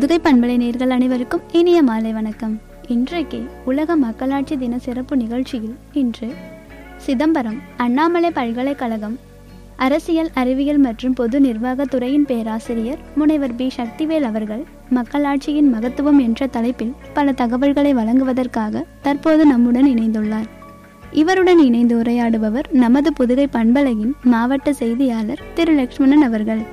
புதுகை பண்பலை நேர்கள் அனைவருக்கும் இனிய மாலை வணக்கம் இன்றைக்கு உலக மக்களாட்சி தின சிறப்பு நிகழ்ச்சியில் இன்று சிதம்பரம் அண்ணாமலை பல்கலைக்கழகம் அரசியல் அறிவியல் மற்றும் பொது நிர்வாகத்துறையின் பேராசிரியர் முனைவர் பி சக்திவேல் அவர்கள் மக்களாட்சியின் மகத்துவம் என்ற தலைப்பில் பல தகவல்களை வழங்குவதற்காக தற்போது நம்முடன் இணைந்துள்ளார் இவருடன் இணைந்து உரையாடுபவர் நமது புதுகை பண்பலையின் மாவட்ட செய்தியாளர் திரு லக்ஷ்மணன் அவர்கள்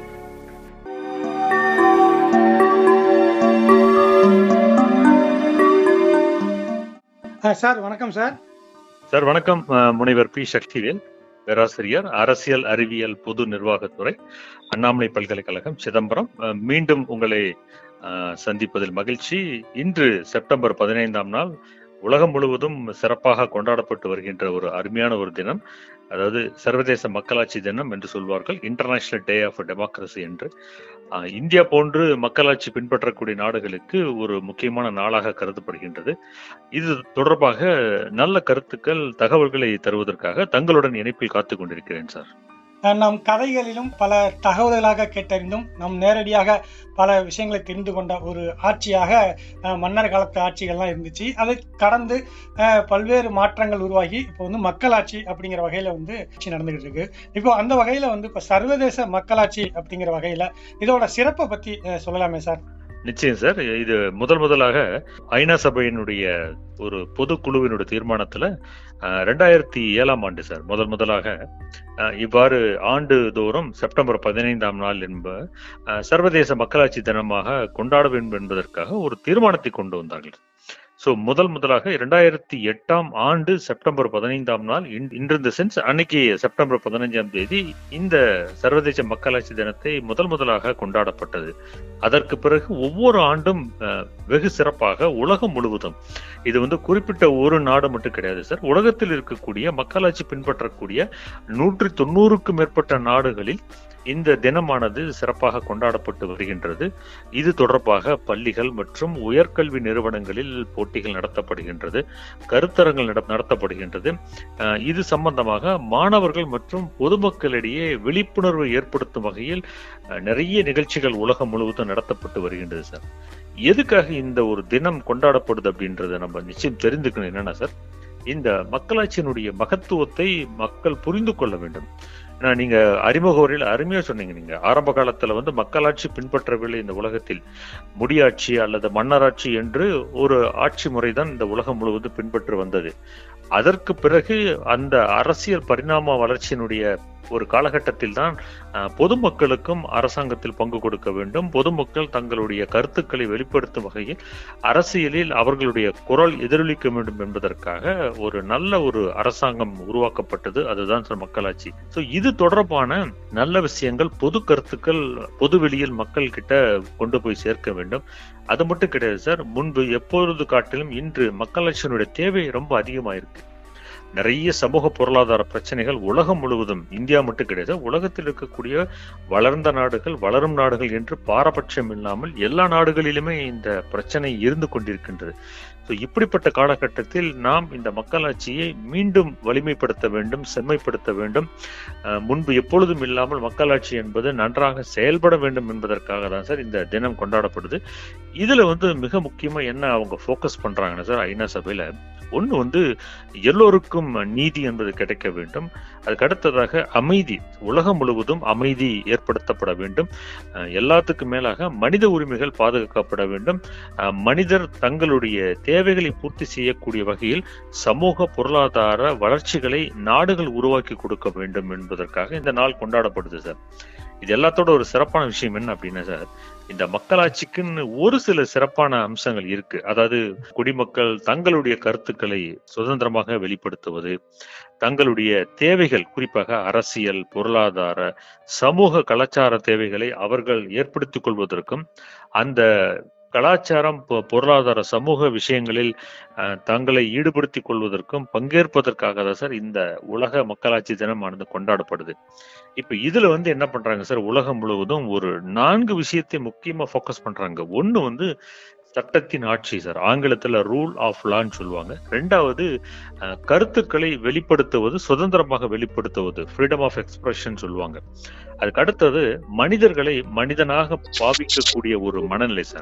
ஆ, சார் வணக்கம் சார் சார் வணக்கம் அஹ், முனைவர் பி சக்திவேல் பேராசிரியர் அரசியல் அறிவியல் பொது நிர்வாகத்துறை அண்ணாமலை பல்கலைக்கழகம் சிதம்பரம் அஹ், மீண்டும் உங்களை அஹ், சந்திப்பதில் மகிழ்ச்சி இன்று செப்டம்பர் பதினைந்தாம் நாள் உலகம் முழுவதும் சிறப்பாக கொண்டாடப்பட்டு வருகின்ற ஒரு அருமையான ஒரு தினம் அதாவது சர்வதேச மக்களாட்சி தினம் என்று சொல்வார்கள் இன்டர்நேஷனல் டே ஆஃப் டெமோக்ரஸி என்று அஹ், இந்தியா போன்று மக்களாட்சி பின்பற்றக்கூடிய நாடுகளுக்கு ஒரு முக்கியமான நாளாக கருதப்படுகின்றது இது தொடர்பாக நல்ல கருத்துக்கள் தகவல்களை தருவதற்காக தங்களுடன் இணைப்பில் காத்துக் கொண்டிருக்கிறேன் சார் ஆ, நாம் கதைகளிலும் பல தகவல்களாக கேட்டறிந்தும் நாம் நேரடியாக பல விஷயங்களை தெரிந்து கொண்ட ஒரு ஆட்சியாக ஆ, மன்னர் காலத்து ஆட்சிகள்லாம் இருந்துச்சு அதை கடந்து ஆ, பல்வேறு மாற்றங்கள் உருவாகி இப்போ வந்து மக்களாட்சி அப்படிங்கிற வகையில வந்து ஆட்சி நடந்துகிட்டு இருக்கு இப்போ அந்த வகையில வந்து இப்போ சர்வதேச மக்களாட்சி அப்படிங்கிற வகையில இதோட சிறப்பை பத்தி ஆ, சொல்லலாமே சார் நிச்சயம் சார் இது முதல் முதலாக ஐநா சபையினுடைய ஒரு பொதுக்குழுவினுடைய தீர்மானத்துல அஹ், ரெண்டாயிரத்தி ஏழாம் ஆண்டு சார் முதல் முதலாக அஹ், இவ்வாறு ஆண்டுதோறும் செப்டம்பர் பதினைந்தாம் நாள் என்ப அஹ், சர்வதேச மக்களாட்சி தினமாக கொண்டாட வேண்டும் என்பதற்காக ஒரு தீர்மானத்தை கொண்டு வந்தார்கள் ஸோ முதல் முதலாக இரண்டாயிரத்தி எட்டாம் ஆண்டு செப்டம்பர் பதினைந்தாம் நாள் இன்- இன்று இந்த சென்ஸ் அன்னைக்கு செப்டம்பர் பதினைஞ்சாம் தேதி இந்த சர்வதேச மக்களாட்சி தினத்தை முதல் முதலாக கொண்டாடப்பட்டது அதற்கு பிறகு ஒவ்வொரு ஆண்டும் அஹ், வெகு சிறப்பாக உலகம் முழுவதும் இது வந்து குறிப்பிட்ட ஒரு நாடு மட்டும் கிடையாது சார் உலகத்தில் இருக்கக்கூடிய மக்களாட்சி பின்பற்றக்கூடிய நூற்றி தொண்ணூறுக்கும் மேற்பட்ட நாடுகளில் இந்த தினமானது சிறப்பாக கொண்டாடப்பட்டு வருகின்றது இது தொடர்பாக பள்ளிகள் மற்றும் உயர்கல்வி நிறுவனங்களில் போட்டிகள் நடத்தப்படுகின்றது கருத்தரங்கள் நட- நடத்தப்படுகின்றது அஹ், இது சம்பந்தமாக மாணவர்கள் மற்றும் பொதுமக்களிடையே விழிப்புணர்வு ஏற்படுத்தும் வகையில் அஹ், நிறைய நிகழ்ச்சிகள் உலகம் முழுவதும் நடத்தப்பட்டு வருகின்றது சார் எதுக்காக இந்த ஒரு தினம் கொண்டாடப்படுது அப்படின்றத நம்ம நிச்சயம் தெரிந்துக்கணும் என்னன்னா சார் இந்த மக்களாட்சியினுடைய மகத்துவத்தை மக்கள் புரிந்து கொள்ள வேண்டும் ஏன்னா நீங்க அறிமுக உரையில் அருமையா சொன்னீங்க நீங்க ஆரம்ப காலத்துல வந்து மக்களாட்சி பின்பற்றவில்லை இந்த உலகத்தில் முடியாட்சி அல்லது மன்னராட்சி என்று ஒரு ஆட்சி முறைதான் இந்த உலகம் முழுவதும் பின்பற்றி வந்தது அதற்கு பிறகு அந்த அரசியல் பரிணாம வளர்ச்சியினுடைய ஒரு காலகட்டத்தில் தான் அஹ், பொதுமக்களுக்கும் அரசாங்கத்தில் பங்கு கொடுக்க வேண்டும் பொதுமக்கள் தங்களுடைய கருத்துக்களை வெளிப்படுத்தும் வகையில் அரசியலில் அவர்களுடைய குரல் எதிரொலிக்க வேண்டும் என்பதற்காக ஒரு நல்ல ஒரு அரசாங்கம் உருவாக்கப்பட்டது அதுதான் சார் மக்களாட்சி ஸோ இது தொடர்பான நல்ல விஷயங்கள் பொது கருத்துக்கள் பொதுவெளியில் மக்கள் கிட்ட கொண்டு போய் சேர்க்க வேண்டும் அது மட்டும் கிடையாது சார் முன்பு எப்பொழுது காட்டிலும் இன்று மக்களாட்சியினுடைய தேவை ரொம்ப அதிகமாயிருக்கு நிறைய சமூக பொருளாதார பிரச்சனைகள் உலகம் முழுவதும் இந்தியா மட்டும் கிடையாது உலகத்தில் இருக்கக்கூடிய வளர்ந்த நாடுகள் வளரும் நாடுகள் என்று பாரபட்சம் இல்லாமல் எல்லா நாடுகளிலுமே இந்த பிரச்சனை இருந்து கொண்டிருக்கின்றது ஸோ இப்படிப்பட்ட காலகட்டத்தில் நாம் இந்த மக்களாட்சியை மீண்டும் வலிமைப்படுத்த வேண்டும் செம்மைப்படுத்த வேண்டும் அஹ், முன்பு எப்பொழுதும் இல்லாமல் மக்களாட்சி என்பது நன்றாக செயல்பட வேண்டும் என்பதற்காக தான் சார் இந்த தினம் கொண்டாடப்படுது இதுல வந்து மிக முக்கியமா என்ன அவங்க ஃபோக்கஸ் பண்றாங்கன்னா சார் ஐநா சபையில ஒண்ணு வந்து எல்லோருக்கும் நீதி என்பது கிடைக்க வேண்டும் அதுக்கு அடுத்ததாக அமைதி உலகம் முழுவதும் அமைதி ஏற்படுத்தப்பட வேண்டும் அஹ், எல்லாத்துக்கும் மேலாக மனித உரிமைகள் பாதுகாக்கப்பட வேண்டும் அஹ், மனிதர் தங்களுடைய தேவைகளை பூர்த்தி செய்யக்கூடிய வகையில் சமூக பொருளாதார வளர்ச்சிகளை நாடுகள் உருவாக்கி கொடுக்க வேண்டும் என்பதற்காக இந்த நாள் கொண்டாடப்படுது சார் இது எல்லாத்தோட ஒரு சிறப்பான விஷயம் என்ன அப்படின்னா சார் இந்த மக்களாட்சிக்குன்னு ஒரு சில சிறப்பான அம்சங்கள் இருக்கு அதாவது குடிமக்கள் தங்களுடைய கருத்துக்களை சுதந்திரமாக வெளிப்படுத்துவது தங்களுடைய தேவைகள் குறிப்பாக அரசியல் பொருளாதார சமூக கலாச்சார தேவைகளை அவர்கள் ஏற்படுத்திக் கொள்வதற்கும் அந்த கலாச்சாரம் பொ- பொருளாதார சமூக விஷயங்களில் அஹ், தங்களை ஈடுபடுத்திக் கொள்வதற்கும் பங்கேற்பதற்காக தான் சார் இந்த உலக மக்களாட்சி தினமானது கொண்டாடப்படுது இப்ப இதுல வந்து என்ன பண்றாங்க சார் உலகம் முழுவதும் ஒரு நான்கு விஷயத்தை முக்கியமா ஃபோக்கஸ் பண்றாங்க ஒண்ணு வந்து சட்டத்தின் ஆட்சி சார் ஆங்கிலத்துல ரூல் ஆஃப் லான்னு சொல்லுவாங்க ரெண்டாவது அஹ், கருத்துக்களை வெளிப்படுத்துவது சுதந்திரமாக வெளிப்படுத்துவது ஃப்ரீடம் ஆஃப் எக்ஸ்பிரஷன் சொல்லுவாங்க அதுக்கு அடுத்தது மனிதர்களை மனிதனாக பாவிக்கக்கூடிய ஒரு மனநிலை sir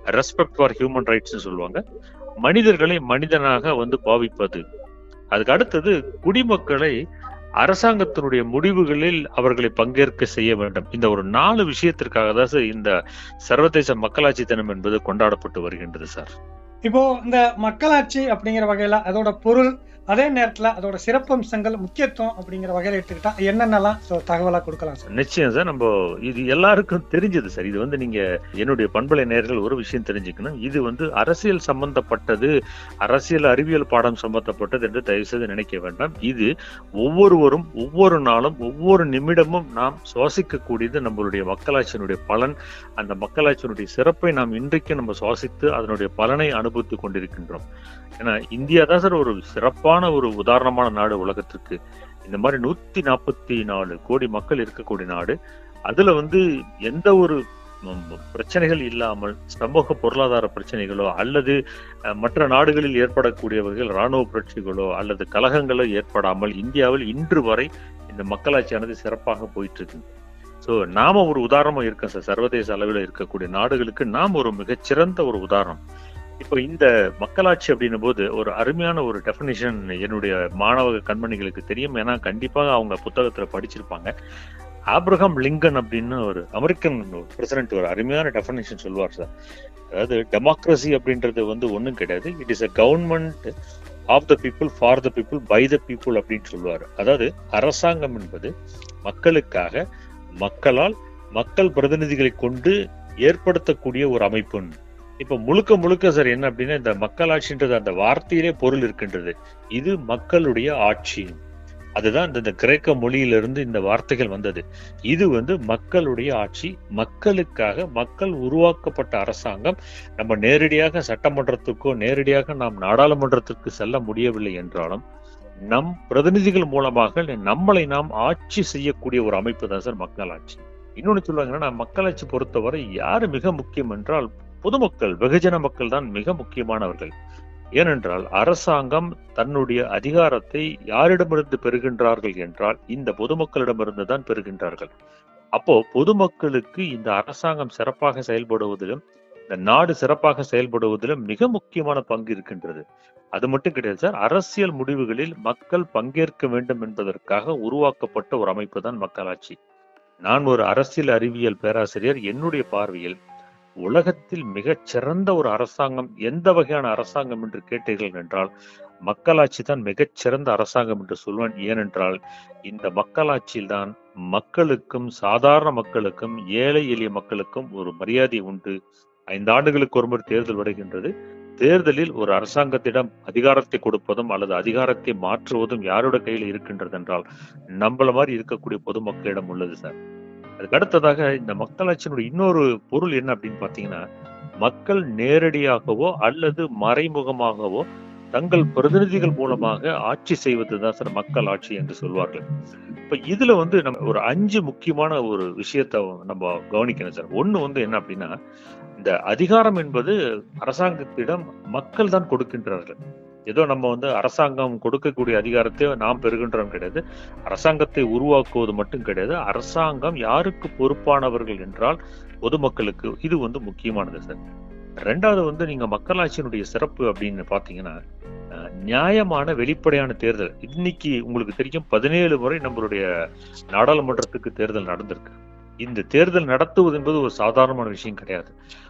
respect for human rights சொல்லுவாங்க மனிதர்களை மனிதனாக வந்து பாவிப்பது அதுக்கு அடுத்தது குடிமக்களை அரசாங்கத்தினுடைய முடிவுகளில் அவர்களை பங்கேற்க செய்ய வேண்டும் இந்த ஒரு நாலு விஷயத்திற்காக தான் சார் இந்த சர்வதேச மக்களாட்சி தினம் என்பது கொண்டாடப்பட்டு வருகின்றது சார் இப்போ இந்த மக்களாட்சி அப்படிங்கிற வகையில அதோட பொருள் அதே நேரத்துல அதோட சிறப்பம்சங்கள் முக்கியத்துவம் அப்படிங்கிற வகையில எடுத்துக்கிட்டா என்னென்னலாம் so தகவலா கொடுக்கலாம் சார் நிச்சயம் சார் நம்ம இது எல்லாருக்கும் தெரிஞ்சது சார் இது வந்து நீங்க என்னுடைய பண்பலை நேர்கள் ஒரு விஷயம் தெரிஞ்சுக்கணும் இது வந்து அரசியல் சம்பந்தப்பட்டது அரசியல் அறிவியல் பாடம் சம்பந்தப்பட்டது என்று தயவு செய்து நினைக்க வேண்டாம் இது ஒவ்வொருவரும் ஒவ்வொரு நாளும் ஒவ்வொரு நிமிடமும் நாம் சுவாசிக்கக்கூடியது நம்மளுடைய மக்களாட்சியினுடைய பலன் அந்த மக்களாட்சியினுடைய சிறப்பை நாம் இன்றைக்கு நம்ம சுவாசித்து அதனுடைய பலனை அனுபவித்துக் கொண்டிருக்கின்றோம் ஏன்னா இந்தியா தான் சார் ஒரு சிறப்பான ஒரு உதாரணமான நாடு உலகத்திற்கு இந்த மாதிரி நூத்தி நாற்பத்தி நாலு கோடி மக்கள் இருக்கக்கூடிய நாடு அதுல வந்து எந்த ஒரு ம், பிரச்சனைகள் இல்லாமல் சமூக பொருளாதார பிரச்சனைகளோ அல்லது அஹ், மற்ற நாடுகளில் ஏற்படக்கூடியவர்கள் இராணுவ புரட்சிகளோ அல்லது கலகங்களோ ஏற்படாமல் இந்தியாவில் இன்று வரை இந்த மக்களாட்சியானது சிறப்பாக போயிட்டு இருக்கு ஸோ நாம ஒரு உதாரணமா இருக்கோம் சார் சர்வதேச அளவில் இருக்கக்கூடிய நாடுகளுக்கு நாம் ஒரு மிகச்சிறந்த ஒரு உதாரணம் இப்போ இந்த மக்களாட்சி அப்படின்னும் போது ஒரு அருமையான ஒரு டெஃபினிஷன் என்னுடைய மாணவ கண்மணிகளுக்கு தெரியும் ஏன்னா கண்டிப்பாக அவங்க புத்தகத்துல படிச்சிருப்பாங்க ஆப்ரஹாம் லிங்கன் அப்படின்னு ஒரு அமெரிக்கன் பிரசிடென்ட் ஒரு அருமையான டெஃபினேஷன் சொல்லுவார் சார் அதாவது டெமோக்ரஸி அப்படின்றது வந்து ஒன்றும் கிடையாது it is a government of the people for the people by the people அப்படின்னு சொல்லுவார் அதாவது அரசாங்கம் என்பது மக்களுக்காக மக்களால் மக்கள் பிரதிநிதிகளை கொண்டு ஏற்படுத்தக்கூடிய ஒரு அமைப்புன்னு இப்ப முழுக்க முழுக்க சார் என்ன அப்படின்னா இந்த மக்களாட்சின்றது அந்த வார்த்தையிலே பொருள் இருக்கின்றது இது மக்களுடைய ஆட்சி அதுதான் இந்த- இந்த கிரேக்க மொழியிலிருந்து இந்த வார்த்தைகள் வந்தது இது வந்து மக்களுடைய ஆட்சி மக்களுக்காக மக்கள் உருவாக்கப்பட்ட அரசாங்கம் நம்ம நேரடியாக சட்டமன்றத்துக்கோ நேரடியாக நாம் நாடாளுமன்றத்திற்கு செல்ல முடியவில்லை என்றாலும் நம் பிரதிநிதிகள் மூலமாக நம்மளை நாம் ஆட்சி செய்யக்கூடிய ஒரு அமைப்பு தான் சார் மக்களாட்சி இன்னொன்னு சொல்லுவாங்கன்னா மக்களாட்சி பொறுத்தவரை யாரு மிக முக்கியம் என்றால் பொதுமக்கள் வெகுஜன மக்கள் தான் மிக முக்கியமானவர்கள் ஏனென்றால் அரசாங்கம் தன்னுடைய அதிகாரத்தை யாரிடமிருந்து பெறுகின்றார்கள் என்றால் இந்த பொதுமக்களிடமிருந்து தான் பெறுகின்றார்கள் அப்போ பொதுமக்களுக்கு இந்த அரசாங்கம் சிறப்பாக செயல்படுவதிலும் இந்த நாடு சிறப்பாக செயல்படுவதிலும் மிக முக்கியமான பங்கு இருக்கின்றது அது மட்டும் கிடையாது சார் அரசியல் முடிவுகளில் மக்கள் பங்கேற்க வேண்டும் என்பதற்காக உருவாக்கப்பட்ட ஒரு அமைப்பு தான் மக்களாட்சி நான் ஒரு அரசியல் அறிவியல் பேராசிரியர் என்னுடைய பார்வையில் உலகத்தில் மிகச் சிறந்த ஒரு அரசாங்கம் எந்த வகையான அரசாங்கம் என்று கேட்டீர்கள் என்றால் மக்களாட்சி தான் மிகச் சிறந்த அரசாங்கம் என்று சொல்வேன் ஏனென்றால் இந்த மக்களாட்சியில் தான் மக்களுக்கும் சாதாரண மக்களுக்கும் ஏழை எளிய மக்களுக்கும் ஒரு மரியாதை உண்டு ஐந்து ஆண்டுகளுக்கு ஒருமுறை தேர்தல் வருகின்றது தேர்தலில் ஒரு அரசாங்கத்திடம் அதிகாரத்தை கொடுப்பதும் அல்லது அதிகாரத்தை மாற்றுவதும் யாரோட கையில் இருக்கின்றது என்றால் நம்மள மாதிரி இருக்கக்கூடிய பொதுமக்களிடம் உள்ளது சார் அதுக்கு அடுத்ததாக இந்த மக்களாட்சியினுடைய இன்னொரு பொருள் என்ன அப்படின்னு பாத்தீங்கன்னா மக்கள் நேரடியாகவோ அல்லது மறைமுகமாகவோ தங்கள் பிரதிநிதிகள் மூலமாக ஆட்சி செய்வதுதான் சார் மக்கள் ஆட்சி என்று சொல்வார்கள் இப்ப இதுல வந்து நம்ம ஒரு அஞ்சு முக்கியமான ஒரு விஷயத்த நம்ம கவனிக்கணும் சார் ஒண்ணு வந்து என்ன அப்படின்னா இந்த அதிகாரம் என்பது அரசாங்கத்திடம் மக்கள் தான் கொடுக்கின்றார்கள் ஏதோ நம்ம வந்து அரசாங்கம் கொடுக்கக்கூடிய அதிகாரத்தை நாம் பெறுகின்றோம் கிடையாது அரசாங்கத்தை உருவாக்குவது மட்டும் கிடையாது அரசாங்கம் யாருக்கு பொறுப்பானவர்கள் என்றால் பொதுமக்களுக்கு இது வந்து முக்கியமானது சார் ரெண்டாவது வந்து நீங்க மக்களாட்சியினுடைய சிறப்பு அப்படின்னு பாத்தீங்கன்னா அஹ், நியாயமான வெளிப்படையான தேர்தல் இன்னைக்கு உங்களுக்கு தெரியும் பதினேழு முறை நம்மளுடைய நாடாளுமன்றத்துக்கு தேர்தல் நடந்திருக்கு இந்த தேர்தல் நடத்துவது என்பது ஒரு சாதாரணமான விஷயம் கிடையாது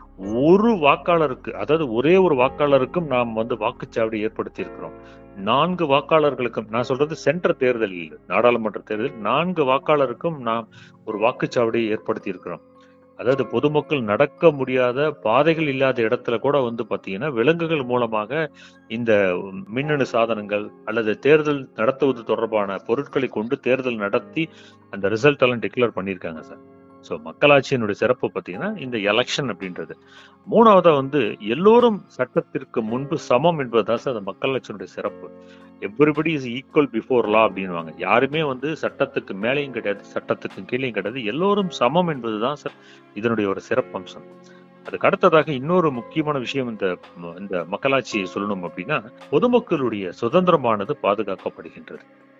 ஒரு வாக்காளருக்கு அதாவது ஒரே ஒரு வாக்காளருக்கும் நாம் வந்து வாக்குச்சாவடி ஏற்படுத்தி இருக்கிறோம் நான்கு வாக்காளர்களுக்கும் நான் சொல்றது சென்ற தேர்தலில் நாடாளுமன்ற தேர்தல் நான்கு வாக்காளருக்கும் நாம் ஒரு வாக்குச்சாவடியை ஏற்படுத்தி இருக்கிறோம் அதாவது பொதுமக்கள் நடக்க முடியாத பாதைகள் இல்லாத இடத்துல கூட வந்து பாத்தீங்கன்னா விலங்குகள் மூலமாக இந்த மின்னணு சாதனங்கள் அல்லது தேர்தல் நடத்துவது தொடர்பான பொருட்களை கொண்டு தேர்தல் நடத்தி அந்த ரிசல்ட் எல்லாம் டிக்ளேர் பண்ணியிருக்காங்க சார் ஸோ மக்களாட்சியினுடைய சிறப்பு பார்த்தீங்கன்னா இந்த எலெக்ஷன் அப்படின்றது மூணாவதா வந்து எல்லோரும் சட்டத்திற்கு முன்பு சமம் என்பதுதான் சார் அந்த மக்களாட்சியினுடைய சிறப்பு everybody is equal before law அப்படின்வாங்க யாருமே வந்து சட்டத்துக்கு மேலேயும் கிடையாது சட்டத்துக்கு கீழேயும் கிடையாது எல்லோரும் சமம் என்பதுதான் சார் இதனுடைய ஒரு சிறப்பம்சம் அதுக்கு அடுத்ததாக இன்னொரு முக்கியமான விஷயம் இந்த இந்த மக்களாட்சியை சொல்லணும் அப்படின்னா பொதுமக்களுடைய சுதந்திரமானது பாதுகாக்கப்படுகின்றது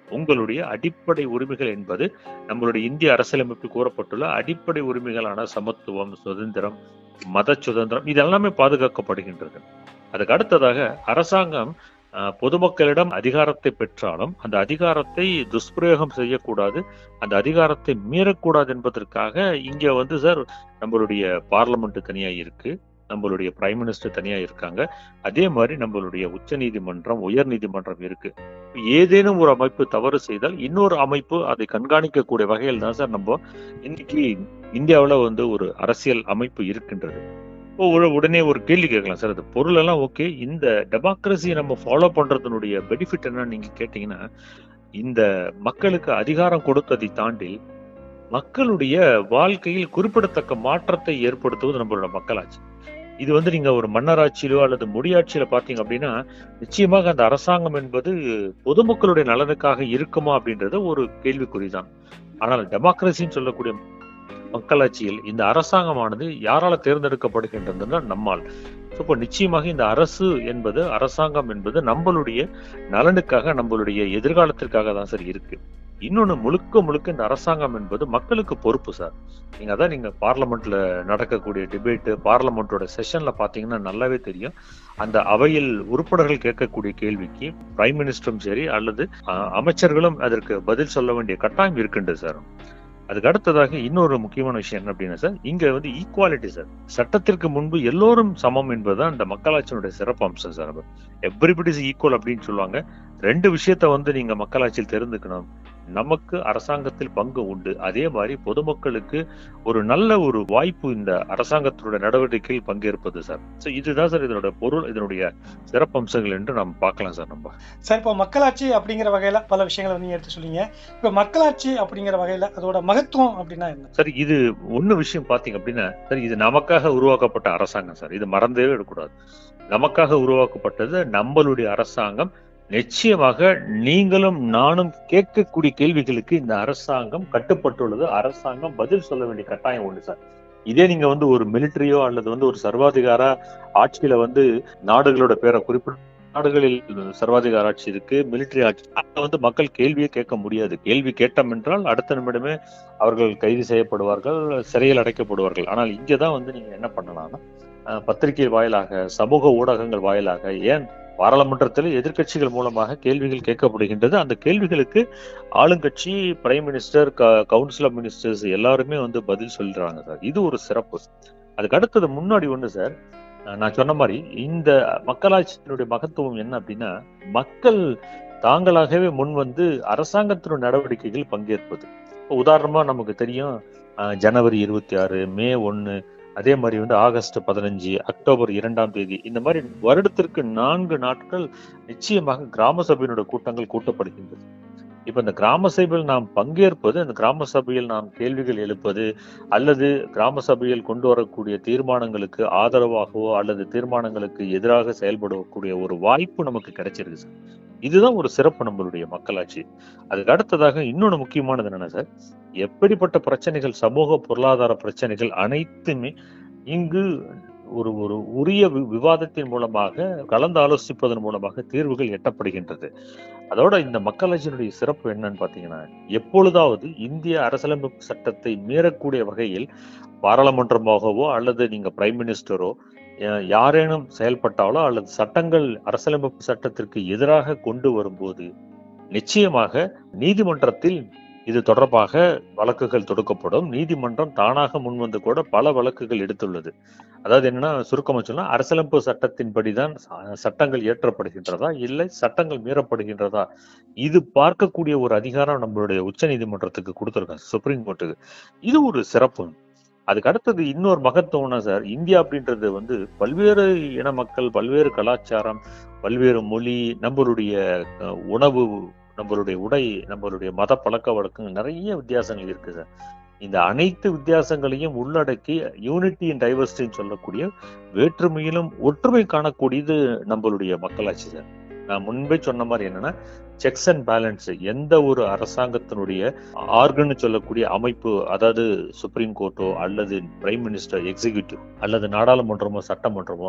உங்களுடைய அடிப்படை உரிமைகள் என்பது நம்மளுடைய இந்திய அரசியலமைப்பில் கூறப்பட்டுள்ள அடிப்படை உரிமைகளான சமத்துவம் சுதந்திரம் மத சுதந்திரம் இது எல்லாமே பாதுகாக்கப்படுகின்றது அதுக்கு அடுத்ததாக அரசாங்கம் அஹ், பொதுமக்களிடம் அதிகாரத்தை பெற்றாலும் அந்த அதிகாரத்தை துஷ்பிரயோகம் செய்யக்கூடாது அந்த அதிகாரத்தை மீறக்கூடாது என்பதற்காக இங்க வந்து சார் நம்மளுடைய பார்லமெண்ட் தனியா இருக்கு நம்மளுடைய பிரைம் மினிஸ்டர் தனியா இருக்காங்க அதே மாதிரி நம்மளுடைய உச்ச நீதிமன்றம் உயர் நீதிமன்றம் இருக்கு ஏதேனும் ஒரு அமைப்பு தவறு செய்தால் இன்னொரு அமைப்பு அதை கண்காணிக்கக்கூடிய வகையில் தான் சார் நம்ம இன்னைக்கு இந்தியாவுல வந்து ஒரு அரசியல் அமைப்பு இருக்கின்றது இப்போ ஒரு உடனே ஒரு கேள்வி கேட்கலாம் சார் அது பொருள் எல்லாம் ஓகே இந்த டெமோக்ரஸியை நம்ம ஃபாலோ பண்றதுனுடைய பெனிஃபிட் என்னன்னு நீங்க கேட்டீங்கன்னா இந்த மக்களுக்கு அதிகாரம் கொடுத்ததை தாண்டி மக்களுடைய வாழ்க்கையில் குறிப்பிடத்தக்க மாற்றத்தை ஏற்படுத்துவது நம்மளோட மக்களாட்சி இது வந்து நீங்க ஒரு மன்னராட்சியிலோ அல்லது முடியாட்சியில பாத்தீங்க அப்படின்னா நிச்சயமாக அந்த அரசாங்கம் என்பது பொதுமக்களுடைய நலனுக்காக இருக்குமா அப்படின்றது ஒரு கேள்விக்குறிதான் ஆனால் டெமோக்ரஸின்னு சொல்லக்கூடிய மக்களாட்சியில் இந்த அரசாங்கமானது யாரால தேர்ந்தெடுக்கப்படுகின்றதுன்னா நம்மால் So, இப்போ நிச்சயமாக இந்த அரசு என்பது அரசாங்கம் என்பது நம்மளுடைய நலனுக்காக நம்மளுடைய எதிர்காலத்திற்காக தான் சார் இருக்கு இன்னொன்னு முழுக்க முழுக்க இந்த அரசாங்கம் என்பது மக்களுக்கு பொறுப்பு சார் நீங்க அதான் நீங்க பார்லமெண்ட்ல நடக்கக்கூடிய டிபேட் பார்லமெண்டோட செஷன்ல பாத்தீங்கன்னா நல்லாவே தெரியும் அந்த அவையில் உறுப்பினர்கள் கேட்கக்கூடிய கேள்விக்கு பிரைம் மினிஸ்டரும் சரி அல்லது அஹ், அமைச்சர்களும் அதற்கு பதில் சொல்ல வேண்டிய கட்டாயம் இருக்கின்றது சார் அதுக்கு அடுத்ததாக இன்னொரு முக்கியமான விஷயம் என்ன அப்படின்னா சார் இங்க வந்து ஈக்குவாலிட்டி சார் சட்டத்திற்கு முன்பு எல்லோரும் சமம் என்பதுதான் இந்த மக்களாட்சியினுடைய சிறப்பு அம்சம் சார் எவ்ரிபடி இஸ் ஈக்குவல் அப்படின்னு சொல்லுவாங்க ரெண்டு விஷயத்த வந்து நீங்க மக்களாட்சியில் தெரிந்துக்கணும் நமக்கு அரசாங்கத்தில் பங்கு உண்டு அதே மாதிரி பொதுமக்களுக்கு ஒரு நல்ல ஒரு வாய்ப்பு இந்த அரசாங்கத்தினுடைய நடவடிக்கையில் பங்கேற்பது சார் சோ இதுதான் சார் இதனோட பொருள் இதனுடைய சிறப்பம்சங்கள் என்று நாம் பார்க்கலாம் சார் நம்ம சார் இப்போ மக்களாட்சி அப்படிங்கிற வகையில பல விஷயங்களை நீங்க எடுத்து சொல்லிங்க இப்போ மக்களாட்சி அப்படிங்கிற வகையில அதோட மகத்துவம் அப்படின்னா என்ன சார் இது ஒண்ணு விஷயம் பாத்தீங்க அப்படின்னா சார் இது நமக்காக உருவாக்கப்பட்ட அரசாங்கம் சார் இது மறந்தே விடக்கூடாது நமக்காக உருவாக்கப்பட்டது நம்மளுடைய அரசாங்கம் நிச்சயமாக நீங்களும் நானும் கேட்கக்கூடிய கேள்விகளுக்கு இந்த அரசாங்கம் கட்டுப்பட்டுள்ளது அரசாங்கம் பதில் சொல்ல வேண்டிய கட்டாயம் உண்டு சார் இதே நீங்க வந்து ஒரு மிலிட்டரியோ அல்லது வந்து ஒரு சர்வாதிகார ஆட்சியில வந்து நாடுகளோட பேரை குறிப்பிட்டு நாடுகளில் சர்வாதிகார ஆட்சி இருக்கு மிலிட்டரி ஆட்சி அங்க வந்து மக்கள் கேள்வியே கேட்க முடியாது கேள்வி கேட்டோம் என்றால் அடுத்த நிமிடமே அவர்கள் கைது செய்யப்படுவார்கள் சிறையில் அடைக்கப்படுவார்கள் ஆனால் இங்கதான் வந்து நீங்க என்ன பண்ணலாம்னா அஹ், பத்திரிகை வாயிலாக சமூக ஊடகங்கள் வாயிலாக ஏன் பாராளுமன்றத்தில் எதிர்க்கட்சிகள் மூலமாக கேள்விகள் கேட்கப்படுகின்றது அந்த கேள்விகளுக்கு ஆளுங்கட்சி prime minister council of ministers எல்லாருமே வந்து பதில் சொல்றாங்க சார் இது ஒரு சிறப்பு அதுக்கு அடுத்தது முன்னாடி ஒண்ணு சார் அஹ், நான் சொன்ன மாதிரி இந்த மக்களாட்சியினுடைய மகத்துவம் என்ன அப்படின்னா மக்கள் தாங்களாகவே முன் வந்து அரசாங்கத்தினுடைய நடவடிக்கைகள் பங்கேற்பது இப்போ உதாரணமா நமக்கு தெரியும் அஹ், ஜனவரி இருபத்தி ஆறு மே ஒன்னு அதே மாதிரி வந்து ஆகஸ்ட் பதினஞ்சு அக்டோபர் இரண்டாம் தேதி இந்த மாதிரி வருடத்திற்கு நான்கு நாட்கள் நிச்சயமாக கிராம சபையினுடைய கூட்டங்கள் கூட்டப்படுகின்றது இப்ப இந்த கிராம சபையில் நாம் பங்கேற்பது அந்த கிராம சபையில் நாம் கேள்விகள் எழுப்பது அல்லது கிராம சபையில் கொண்டு வரக்கூடிய தீர்மானங்களுக்கு ஆதரவாகவோ அல்லது தீர்மானங்களுக்கு எதிராக செயல்படக்கூடிய ஒரு வாய்ப்பு நமக்கு கிடைச்சிருக்கு சார் இதுதான் ஒரு சிறப்பு நம்மளுடைய மக்களாட்சி அதுக்கு அடுத்ததாக இன்னொன்னு முக்கியமானது என்னன்னா சார் எப்படிப்பட்ட பிரச்சனைகள் சமூக பொருளாதார பிரச்சனைகள் அனைத்துமே இங்கு ஒரு ஒரு உரிய வி- விவாதத்தின் மூலமாக கலந்து ஆலோசிப்பதன் மூலமாக தீர்வுகள் எட்டப்படுகின்றது அதோட இந்த மக்களாட்சியினுடைய சிறப்பு என்னன்னு பாத்தீங்கன்னா எப்பொழுதாவது இந்திய அரசியலமைப்பு சட்டத்தை மீறக்கூடிய வகையில் பாராளுமன்றமாகவோ அல்லது நீங்க பிரைம் மினிஸ்டரோ அஹ், யாரேனும் செயல்பட்டாலோ அல்லது சட்டங்கள் அரசியலமைப்பு சட்டத்திற்கு எதிராக கொண்டு வரும்போது நிச்சயமாக நீதிமன்றத்தில் இது தொடர்பாக வழக்குகள் தொடுக்கப்படும் நீதிமன்றம் தானாக முன்வந்து கூட பல வழக்குகள் எடுத்துள்ளது அதாவது என்னன்னா சுருக்கமா சொன்னா அரசியலமைப்பு சட்டத்தின்படிதான் ச- சட்டங்கள் இயற்றப்படுகின்றதா இல்லை சட்டங்கள் மீறப்படுகின்றதா இது பார்க்கக்கூடிய ஒரு அதிகாரம் நம்மளுடைய உச்ச நீதிமன்றத்துக்கு கொடுத்திருக்காங்க சுப்ரீம் கோர்ட்டுக்கு இது ஒரு சிறப்பு அதுக்கு அடுத்தது இன்னொரு மகத்துவம்னா சார் இந்தியா அப்படின்றது வந்து பல்வேறு இன மக்கள் பல்வேறு கலாச்சாரம் பல்வேறு மொழி நம்மளுடைய அஹ், உணவு நம்மளுடைய உடை நம்மளுடைய மத பழக்க வழக்கங்கள் நிறைய வித்தியாசங்கள் இருக்கு சார் இந்த அனைத்து வித்தியாசங்களையும் உள்ளடக்கி யூனிட்டி அண்ட் டைவர்சிட்டின்னு சொல்லக்கூடிய வேற்றுமையிலும் ஒற்றுமை காணக்கூடியது நம்மளுடைய மக்களாட்சி சார் நான் முன்பே சொன்ன மாதிரி என்னன்னா செக்ஸ் அண்ட் பேலன்ஸ் எந்த ஒரு அரசாங்கத்தினுடைய ஆர்கன் சொல்லக்கூடிய அமைப்பு அதாவது சுப்ரீம் கோர்ட்டோ அல்லது பிரைம் மினிஸ்டர் எக்ஸிகியூட்டிவ் அல்லது நாடாளுமன்றமோ சட்டமன்றமோ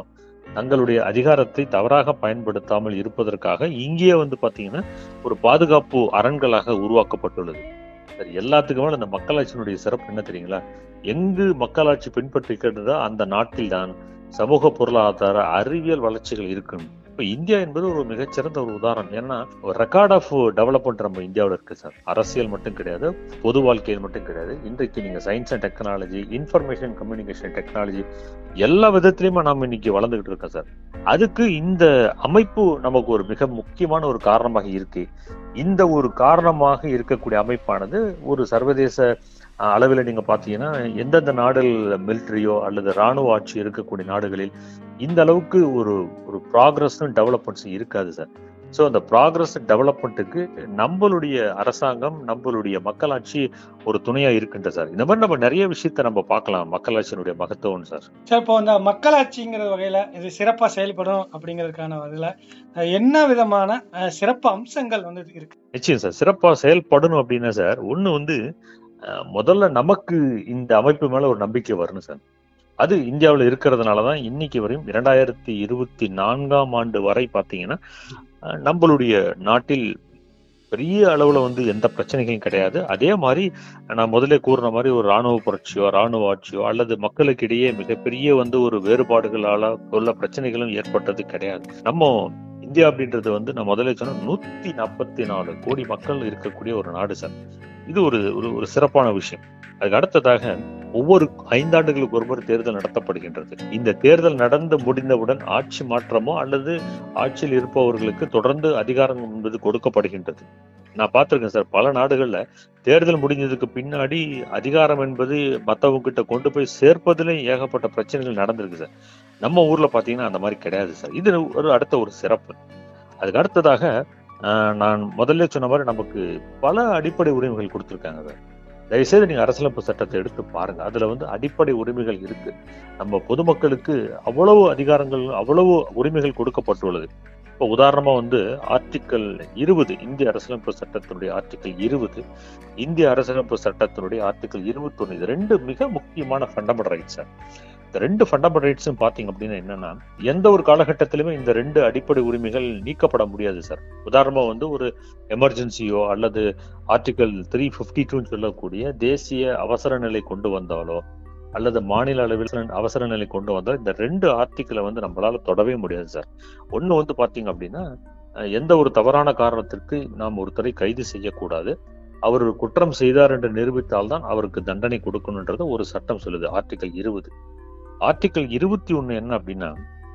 தங்களுடைய அதிகாரத்தை தவறாக பயன்படுத்தாமல் இருப்பதற்காக இங்கேயே வந்து பாத்தீங்கன்னா ஒரு பாதுகாப்பு அரண்களாக உருவாக்கப்பட்டுள்ளது சரி எல்லாத்துக்கும் மேல இந்த மக்களாட்சியினுடைய சிறப்பு என்ன தெரியுங்களா எங்கு மக்களாட்சி பின்பற்றிக்கிறதோ அந்த நாட்டில் தான் சமூக பொருளாதார அறிவியல் வளர்ச்சிகள் இருக்கும் இப்ப இந்தியா என்பது ஒரு மிகச்சிறந்த ஒரு உதாரணம் ஏன்னா ஒரு ரெக்கார்ட் ஆஃப் டெவலப்மெண்ட் நம்ம இந்தியாவில் இருக்கு சார் அரசியல் மட்டும் கிடையாது பொது வாழ்க்கையில் மட்டும் கிடையாது இன்றைக்கு நீங்க science and technology information communication technology எல்லா விதத்திலயுமே நாம இன்னைக்கு வளர்ந்துகிட்டு இருக்கோம் சார் அதுக்கு இந்த அமைப்பு நமக்கு ஒரு மிக முக்கியமான ஒரு காரணமாக இருக்கு இந்த ஒரு காரணமாக இருக்கக்கூடிய அமைப்பானது ஒரு சர்வதேச அஹ், அளவில் நீங்க பாத்தீங்கன்னா எந்தெந்த நாடுகள் மிலிட்டரியோ அல்லது ராணுவ ஆட்சி இருக்கக்கூடிய நாடுகளில் இந்த அளவுக்கு ஒரு ஒரு ப்ராக்ரஸும் டெவலப்மெண்ட்ஸும் இருக்காது சார் ஸோ அந்த ப்ராக்ரஸ் டெவலப்மெண்ட்டுக்கு நம்மளுடைய அரசாங்கம் நம்மளுடைய மக்களாட்சி ஒரு துணையா இருக்கின்ற சார் இந்த மாதிரி நம்ம நிறைய விஷயத்த நம்ம பார்க்கலாம் மக்களாட்சியினுடைய மகத்துவம் சார் சார் இப்போ இந்த மக்களாட்சிங்கிற வகையில இது சிறப்பா செயல்படும் அப்படிங்கிறதுக்கான வகையில அஹ், என்ன விதமான அஹ், சிறப்பு அம்சங்கள் வந்து இருக்கு நிச்சயம் சார் சிறப்பா செயல்படணும் அப்படின்னா சார் ஒண்ணு வந்து அஹ், முதல்ல நமக்கு இந்த அமைப்பு மேல ஒரு நம்பிக்கை வரணும் சார் அது இந்தியாவில் இருக்கிறதுனால தான் இன்னைக்கு வரையும் இரண்டாயிரத்தி இருபத்தி நான்காம் ஆண்டு வரை பார்த்தீங்கன்னா அஹ், நம்மளுடைய நாட்டில் பெரிய அளவுல வந்து எந்த பிரச்சனைகளும் கிடையாது அதே மாதிரி நான் முதல்ல கூறின மாதிரி ஒரு ராணுவ புரட்சியோ ராணுவ ஆட்சியோ அல்லது மக்களுக்கிடையே மிகப்பெரிய வந்து ஒரு வேறுபாடுகளால உள்ள பிரச்சனைகளும் ஏற்பட்டது கிடையாது நம்ம இந்தியா அப்படின்றது வந்து நான் முதல்ல சொன்ன நூத்தி நாற்பத்தி நாலு கோடி மக்கள் இருக்கக்கூடிய ஒரு நாடு சார் இது ஒரு ஒரு ஒரு சிறப்பான விஷயம் அதுக்கு அடுத்ததாக ஒவ்வொரு ஐந்தாண்டுகளுக்கு ஒருமுறை தேர்தல் நடத்தப்படுகின்றது இந்த தேர்தல் நடந்து முடிந்தவுடன் ஆட்சி மாற்றமோ அல்லது ஆட்சியில் இருப்பவர்களுக்கு தொடர்ந்து அதிகாரம் என்பது கொடுக்கப்படுகின்றது நான் பார்த்திருக்கேன் சார் பல நாடுகள்ல தேர்தல் முடிஞ்சதுக்கு பின்னாடி அதிகாரம் என்பது மத்தவங்க கிட்ட கொண்டு போய் சேர்ப்பதிலே ஏகப்பட்ட பிரச்சனைகள் நடந்திருக்கு சார் நம்ம ஊர்ல பாத்தீங்கன்னா அந்த மாதிரி கிடையாது சார் இது ஒரு அடுத்த ஒரு சிறப்பு அதுக்கு அடுத்ததாக ஆஹ், நான் முதல்ல சொன்ன மாதிரி நமக்கு பல அடிப்படை உரிமைகள் கொடுத்துருக்காங்க சார் தயவுசெய்து நீங்க அரசியலமைப்பு சட்டத்தை எடுத்து பாருங்க அதுல வந்து அடிப்படை உரிமைகள் இருக்கு நம்ம பொதுமக்களுக்கு அவ்வளவு அதிகாரங்கள் அவ்வளவு உரிமைகள் கொடுக்கப்பட்டுள்ளது இப்போ உதாரணமா வந்து ஆர்டிக்கல் இருபது இந்திய அரசியலமைப்பு சட்டத்தினுடைய ஆர்டிக்கல் இருபது இந்திய அரசியலமைப்பு சட்டத்தினுடைய ஆர்டிக்கல் இருபத்தொன்னு இது ரெண்டு மிக முக்கியமான ஃபண்டமெண்டல் ரைட்ஸ் இந்த ரெண்டு ஃபண்டமெண்டல் ரைட்ஸும் பாத்தீங்க அப்படின்னா என்னன்னா எந்த ஒரு காலகட்டத்திலுமே இந்த ரெண்டு அடிப்படை உரிமைகள் நீக்கப்பட முடியாது சார் உதாரணமா வந்து ஒரு எமர்ஜென்சியோ அல்லது ஆர்டிகல் த்ரீ பிப்டி டூன்னு சொல்லக்கூடிய தேசிய அவசர நிலை கொண்டு வந்தாலோ அல்லது மாநில அளவில் அவசர நிலை கொண்டு வந்தால் இந்த ரெண்டு ஆர்டிக்கிளை வந்து நம்மளால தொடவே முடியாது சார் ஒண்ணு வந்து பாத்தீங்க அப்படின்னா அஹ், எந்த ஒரு தவறான காரணத்திற்கு நாம் ஒருத்தரை கைது செய்யக்கூடாது அவர் ஒரு குற்றம் செய்தார் என்று நிரூபித்தால்தான் அவருக்கு தண்டனை கொடுக்கணுன்றது ஒரு சட்டம் சொல்லுது ஆர்டிகல் இருபது ஆர்டிகல் இருபத்தி ஒண்ணு என்ன அப்படின்னா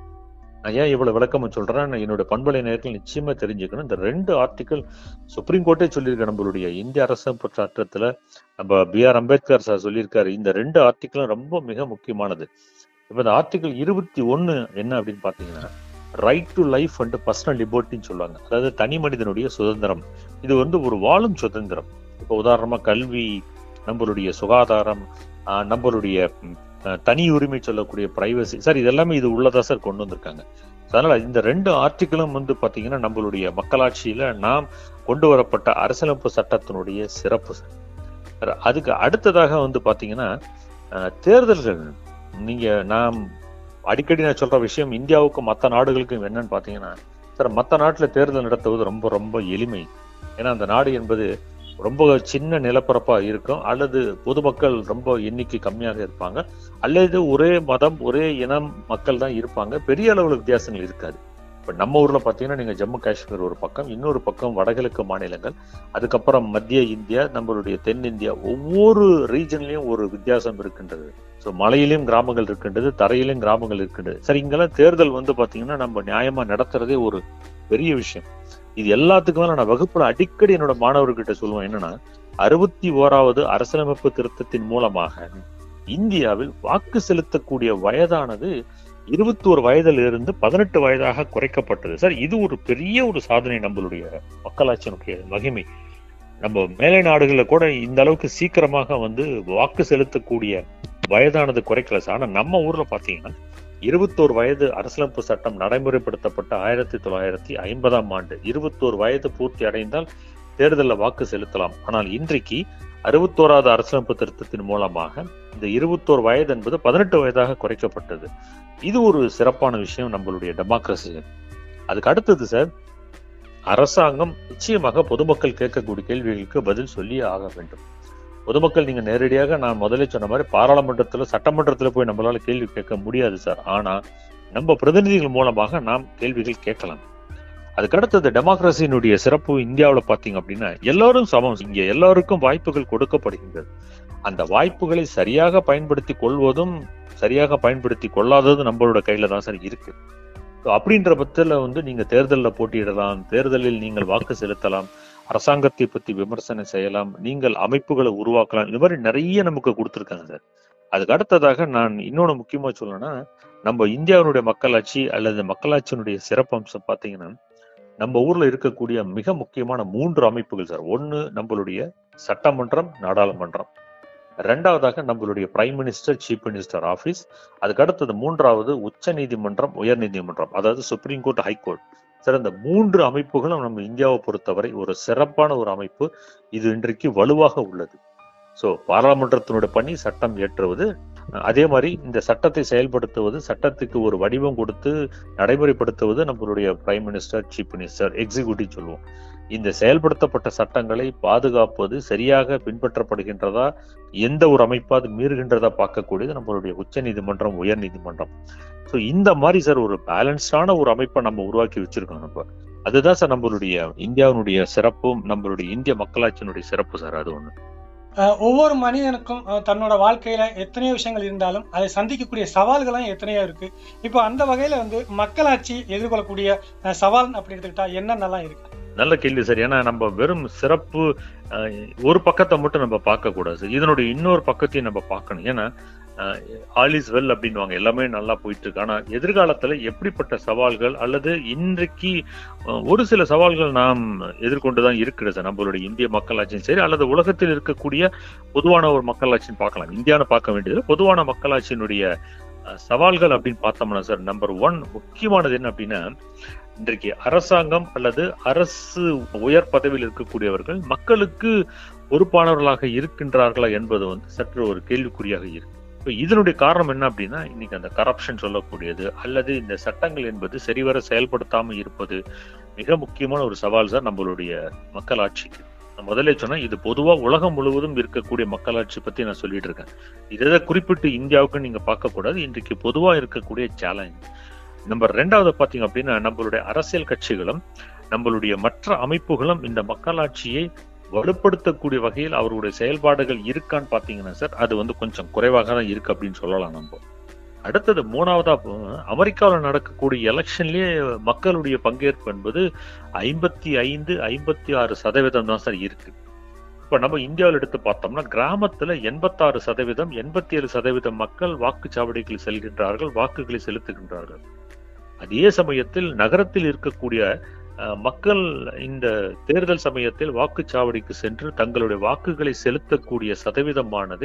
நான் ஏன் இவ்வளவு விளக்கமா சொல்றேன் என்னோட பண்பலை நேரத்தில் நிச்சயமா தெரிஞ்சுக்கணும் இந்த ரெண்டு ஆர்டிகல் சுப்ரீம் கோர்ட்டே சொல்லியிருக்க நம்மளுடைய இந்திய அரசமைப்பு சட்டத்துல நம்ம பி ஆர் அம்பேத்கர் சார் சொல்லியிருக்காரு இந்த ரெண்டு ஆர்டிக்கிளும் ரொம்ப மிக முக்கியமானது இப்ப இந்த ஆர்டிகல் இருபத்தி ஒண்ணு என்ன அப்படின்னு பாத்தீங்கன்னா right to life and personal லிபர்ட்டின்னு சொல்லுவாங்க அதாவது தனி மனிதனுடைய சுதந்திரம் இது வந்து ஒரு வாழும் சுதந்திரம் இப்போ உதாரணமா கல்வி நம்மளுடைய சுகாதாரம் ஆஹ் நம்மளுடைய ம், அஹ், தனி உரிமை சொல்லக்கூடிய பிரைவசி சார் இதெல்லாமே இது உள்ளதா சார் கொண்டு வந்திருக்காங்க அதனால இந்த ரெண்டு ஆர்டிக்கிளும் வந்து பாத்தீங்கன்னா நம்மளுடைய மக்களாட்சியில நாம் கொண்டு வரப்பட்ட அரசியலமைப்பு சட்டத்தினுடைய சிறப்பு சார் அதுக்கு அடுத்ததாக வந்து பாத்தீங்கன்னா அஹ், தேர்தல்கள் நீங்க நாம் அடிக்கடி நான் சொல்ற விஷயம் இந்தியாவுக்கும் மற்ற நாடுகளுக்கும் என்னன்னு பாத்தீங்கன்னா சார் மற்ற நாட்டுல தேர்தல் நடத்துவது ரொம்ப ரொம்ப எளிமை ஏன்னா அந்த நாடு என்பது ரொம்ப சின்ன நிலப்பரப்பா இருக்கும் அல்லது பொதுமக்கள் ரொம்ப எண்ணிக்கை கம்மியாக இருப்பாங்க அல்லது ஒரே மதம் ஒரே இனம் மக்கள் தான் இருப்பாங்க பெரிய அளவுல வித்தியாசங்கள் இருக்காது இப்ப நம்ம ஊர்ல பாத்தீங்கன்னா நீங்க ஜம்மு காஷ்மீர் ஒரு பக்கம் இன்னொரு பக்கம் வடகிழக்கு மாநிலங்கள் அதுக்கப்புறம் மத்திய இந்தியா நம்மளுடைய தென்னிந்தியா ஒவ்வொரு ரீஜன்லயும் ஒரு வித்தியாசம் இருக்கின்றது ஸோ மலையிலும் கிராமங்கள் இருக்கின்றது தரையிலும் கிராமங்கள் இருக்கின்றது சரி இங்கெல்லாம் தேர்தல் வந்து பாத்தீங்கன்னா நம்ம நியாயமா நடத்துறதே ஒரு பெரிய விஷயம் இது எல்லாத்துக்கும் மேல நான் வகுப்புல அடிக்கடி என்னோட மாணவர்கிட்ட சொல்லுவேன் என்னன்னா அறுபத்தி ஓராவது அரசியலமைப்பு திருத்தத்தின் மூலமாக இந்தியாவில் வாக்கு செலுத்தக்கூடிய வயதானது இருபத்தோரு வயதில் இருந்து பதினெட்டு வயதாக குறைக்கப்பட்டது சார் இது ஒரு பெரிய ஒரு சாதனை நம்மளுடைய மக்களாட்சியினுடைய மகிமை நம்ம மேலை நாடுகள்ல கூட இந்த அளவுக்கு சீக்கிரமாக வந்து வாக்கு செலுத்தக்கூடிய வயதானது குறைக்கல சார் ஆனா நம்ம ஊர்ல பாத்தீங்கன்னா இருபத்தோரு வயது அரசியலமைப்பு சட்டம் நடைமுறைப்படுத்தப்பட்ட ஆயிரத்தி தொள்ளாயிரத்தி ஐம்பதாம் ஆண்டு இருபத்தோரு வயது பூர்த்தி அடைந்தால் தேர்தலில் வாக்கு செலுத்தலாம் ஆனால் இன்றைக்கு அறுபத்தோராவது அரசியலமைப்பு திருத்தத்தின் மூலமாக இந்த இருபத்தோரு வயது என்பது பதினெட்டு வயதாக குறைக்கப்பட்டது இது ஒரு சிறப்பான விஷயம் நம்மளுடைய டெமோக்ரஸி அதுக்கு அடுத்தது சார் அரசாங்கம் நிச்சயமாக பொதுமக்கள் கேட்கக்கூடிய கேள்விகளுக்கு பதில் சொல்லியே ஆக வேண்டும் பொதுமக்கள் நீங்க நேரடியாக நான் முதல்ல சொன்ன மாதிரி பாராளுமன்றத்துல சட்டமன்றத்துல போய் நம்மளால கேள்வி கேட்க முடியாது சார் ஆனா நம்ம பிரதிநிதிகள் மூலமாக நாம் கேள்விகள் கேட்கலாம் அதுக்கு அடுத்தது டெமோக்ரஸியினுடைய சிறப்பு இந்தியாவில் பார்த்தீங்க அப்படின்னா எல்லாரும் சமம் இங்க எல்லாருக்கும் வாய்ப்புகள் கொடுக்கப்படுகின்றது அந்த வாய்ப்புகளை சரியாக பயன்படுத்தி கொள்வதும் சரியாக பயன்படுத்தி கொள்ளாததும் நம்மளோட கையில தான் சார் இருக்கு So, அப்படின்ற பட்சத்துல வந்து நீங்க தேர்தலில் போட்டியிடலாம் தேர்தலில் நீங்கள் வாக்கு செலுத்தலாம் அரசாங்கத்தை பத்தி விமர்சனம் செய்யலாம் நீங்கள் அமைப்புகளை உருவாக்கலாம் இந்த மாதிரி நிறைய நமக்கு கொடுத்துருக்காங்க சார் அதுக்கு அடுத்ததாக நான் இன்னொன்னு முக்கியமா சொல்லணும்னா நம்ம இந்தியாவினுடைய மக்களாட்சி அல்லது மக்களாட்சியினுடைய சிறப்பம்சம் பார்த்தீங்கன்னா நம்ம ஊர்ல இருக்கக்கூடிய மிக முக்கியமான மூன்று அமைப்புகள் சார் ஒன்னு நம்மளுடைய சட்டமன்றம் நாடாளுமன்றம் ரெண்டாவதாக நம்மளுடைய prime minister chief minister office அதுக்கு அடுத்தது மூன்றாவது உச்ச நீதிமன்றம் உயர் நீதிமன்றம் அதாவது சுப்ரீம் கோர்ட் ஹைகோர்ட் சார் இந்த மூன்று அமைப்புகளும் நம்ம இந்தியாவை பொறுத்தவரை ஒரு சிறப்பான ஒரு அமைப்பு இது இன்றைக்கு வலுவாக உள்ளது ஸோ பாராளுமன்றத்தினுடைய பணி சட்டம் இயற்றுவது அதே மாதிரி இந்த சட்டத்தை செயல்படுத்துவது சட்டத்துக்கு ஒரு வடிவம் கொடுத்து நடைமுறைப்படுத்துவது நம்மளுடைய prime minister chief minister executive சொல்லுவோம் இந்த செயல்படுத்தப்பட்ட சட்டங்களை பாதுகாப்பது சரியாக பின்பற்றப்படுகின்றதா எந்த ஒரு அமைப்பாவது மீறுகின்றதா பார்க்கக்கூடியது நம்மளுடைய உச்ச நீதிமன்றம் உயர் நீதிமன்றம் ஸோ இந்த மாதிரி சார் ஒரு பேலன்ஸ்டான ஒரு அமைப்பை நம்ம உருவாக்கி வச்சிருக்கோம் நம்ம அதுதான் சார் நம்மளுடைய இந்தியாவினுடைய சிறப்பும் நம்மளுடைய இந்திய மக்களாட்சியினுடைய சிறப்பு சார் அது ஒண்ணு அஹ் ஒவ்வொரு மனிதனுக்கும் அஹ் தன்னோட வாழ்க்கையில எத்தனையோ விஷயங்கள் இருந்தாலும் அதை சந்திக்கக்கூடிய சவால்களும் எத்தனையோ இருக்கு இப்போ அந்த வகையில வந்து மக்களாட்சி எதிர்கொள்ளக்கூடிய அஹ், சவால் அப்படி எடுத்துக்கிட்டா என்னென்னலாம் இருக்கு நல்ல கேள்வி சார் ஏன்னா நம்ம வெறும் சிறப்பு அஹ், ஒரு பக்கத்தை மட்டும் நம்ம பார்க்க கூடாது இதனுடைய இன்னொரு பக்கத்தையும் நம்ம பார்க்கணும் ஏன்னா ஆல் இஸ் வெல் அப்படின்வாங்க எல்லாமே நல்லா போயிட்டு இருக்கு ஆனா எதிர்காலத்துல எப்படிப்பட்ட சவால்கள் அல்லது இன்றைக்கு அஹ், ஒரு சில சவால்கள் நாம் எதிர்கொண்டுதான் இருக்கிறது சார் நம்மளுடைய இந்திய மக்களாட்சியும் சரி அல்லது உலகத்தில் இருக்கக்கூடிய பொதுவான ஒரு மக்களாட்சின்னு பார்க்கலாம் இந்தியான்னு பார்க்க வேண்டியது பொதுவான மக்களாட்சியினுடைய அஹ், சவால்கள் அப்படின்னு பார்த்தோம்னா சார் நம்பர் ஒன் முக்கியமானது என்ன அப்படின்னா இன்றைக்கு அரசாங்கம் அல்லது அரசு உயர் பதவியில் இருக்கக்கூடியவர்கள் மக்களுக்கு பொறுப்பானவர்களாக இருக்கின்றார்களா என்பது வந்து சற்று ஒரு கேள்விக்குறியாக இருக்கு இப்போ இதனுடைய காரணம் என்ன அப்படின்னா இன்னைக்கு அந்த கரப்ஷன் சொல்லக்கூடியது அல்லது இந்த சட்டங்கள் என்பது சரிவர செயல்படுத்தாம இருப்பது மிக முக்கியமான ஒரு சவால் சார் நம்மளுடைய மக்களாட்சிக்கு நான் முதல்ல சொன்னா இது பொதுவா உலகம் முழுவதும் இருக்கக்கூடிய மக்களாட்சி பத்தி நான் சொல்லிட்டு இருக்கேன் இதை குறிப்பிட்டு இந்தியாவுக்கு நீங்க பார்க்க கூடாது இன்றைக்கு பொதுவா இருக்கக்கூடிய சேலஞ்ச் நம்பர் ரெண்டாவது பாத்தீங்க அப்படின்னா நம்மளுடைய அரசியல் கட்சிகளும் நம்மளுடைய மற்ற அமைப்புகளும் இந்த மக்களாட்சியை வலுப்படுத்தக்கூடிய வகையில் அவர்களுடைய செயல்பாடுகள் இருக்கான்னு பாத்தீங்கன்னா சார் அது வந்து கொஞ்சம் குறைவாக தான் இருக்கு அப்படின்னு சொல்லலாம் நம்ம அடுத்தது மூணாவதா போ- அமெரிக்காவில் நடக்கக்கூடிய எலெக்ஷன்லயே மக்களுடைய பங்கேற்பு என்பது ஐம்பத்தி ஐந்து ஐம்பத்தி ஆறு சதவீதம் தான் சார் இருக்கு இப்ப நம்ம இந்தியாவில் எடுத்து பார்த்தோம்னா கிராமத்துல எண்பத்தாறு சதவீதம் எண்பத்தி ஏழு சதவீதம் மக்கள் வாக்குச்சாவடிகளில் செல்கின்றார்கள் வாக்குகளை செலுத்துகின்றார்கள் அதே சமயத்தில் நகரத்தில் இருக்கக்கூடிய அஹ், மக்கள் இந்த தேர்தல் சமயத்தில் வாக்குச்சாவடிக்கு சென்று தங்களுடைய வாக்குகளை செலுத்தக்கூடிய சதவீதமானது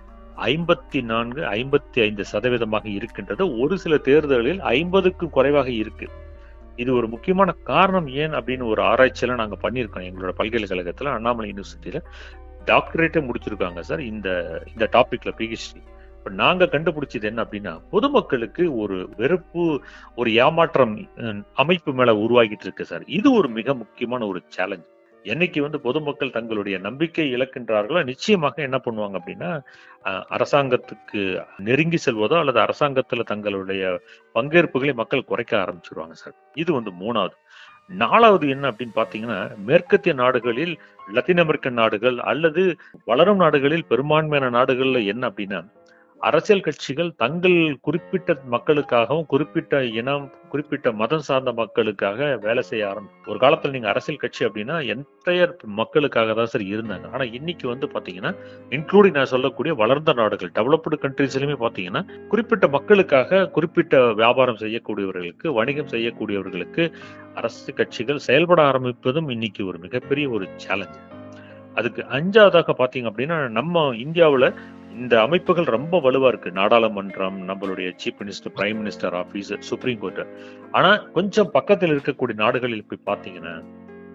ஐம்பத்தி நான்கு ஐம்பத்தி ஐந்து சதவீதமாக இருக்கின்றது ஒரு சில தேர்தலில் ஐம்பதுக்கும் குறைவாக இருக்கு இது ஒரு முக்கியமான காரணம் ஏன் அப்படின்னு ஒரு ஆராய்ச்சியில நாங்க பண்ணியிருக்கோம் எங்களோட பல்கலைக்கழகத்துல அண்ணாமலை யூனிவர்சிட்டியில டாக்டரேட்டே முடிச்சிருக்காங்க சார் இந்த இந்த டாபிக்ல பிஹெச்டி இப்ப நாங்க கண்டுபிடிச்சது என்ன அப்படின்னா பொதுமக்களுக்கு ஒரு வெறுப்பு ஒரு ஏமாற்றம் அஹ், அமைப்பு மேல உருவாகிட்டு இருக்கு சார் இது ஒரு மிக முக்கியமான ஒரு சேலஞ்ச் என்னைக்கு வந்து பொதுமக்கள் தங்களுடைய நம்பிக்கை இழக்கின்றார்களோ நிச்சயமாக என்ன பண்ணுவாங்க அப்படின்னா அஹ், அரசாங்கத்துக்கு நெருங்கி செல்வதோ அல்லது அரசாங்கத்துல தங்களுடைய பங்கேற்புகளை மக்கள் குறைக்க ஆரம்பிச்சிருவாங்க சார் இது வந்து மூணாவது நாலாவது என்ன அப்படின்னு பாத்தீங்கன்னா மேற்கத்திய நாடுகளில் லத்தீன் அமெரிக்கன் நாடுகள் அல்லது வளரும் நாடுகளில் பெரும்பான்மையான நாடுகள்ல என்ன அப்படின்னா அரசியல் கட்சிகள் தங்கள் குறிப்பிட்ட மக்களுக்காகவும் குறிப்பிட்ட இனம் குறிப்பிட்ட மதம் சார்ந்த மக்களுக்காக வேலை செய்ய ஆரம்பி ஒரு காலத்துல நீங்க அரசியல் கட்சி அப்படின்னா என்டையர் மக்களுக்காக தான் சார் இருந்தாங்க ஆனா இன்னைக்கு வந்து பாத்தீங்கன்னா இன்க்ளூடிங் நான் சொல்லக்கூடிய வளர்ந்த நாடுகள் டெவலப்டு கண்ட்ரீஸ்லயுமே பாத்தீங்கன்னா குறிப்பிட்ட மக்களுக்காக குறிப்பிட்ட வியாபாரம் செய்யக்கூடியவர்களுக்கு வணிகம் செய்யக்கூடியவர்களுக்கு அரசு கட்சிகள் செயல்பட ஆரம்பிப்பதும் இன்னைக்கு ஒரு மிகப்பெரிய ஒரு சேலஞ்ச் அதுக்கு அஞ்சாவதாக பாத்தீங்க அப்படின்னா நம்ம இந்தியாவுல இந்த அமைப்புகள் ரொம்ப வலுவா இருக்கு நாடாளுமன்றம் நம்மளுடைய chief minister prime minister office supreme court ஆனா கொஞ்சம் பக்கத்தில் இருக்கக்கூடிய நாடுகளில் போய் பாத்தீங்கன்னா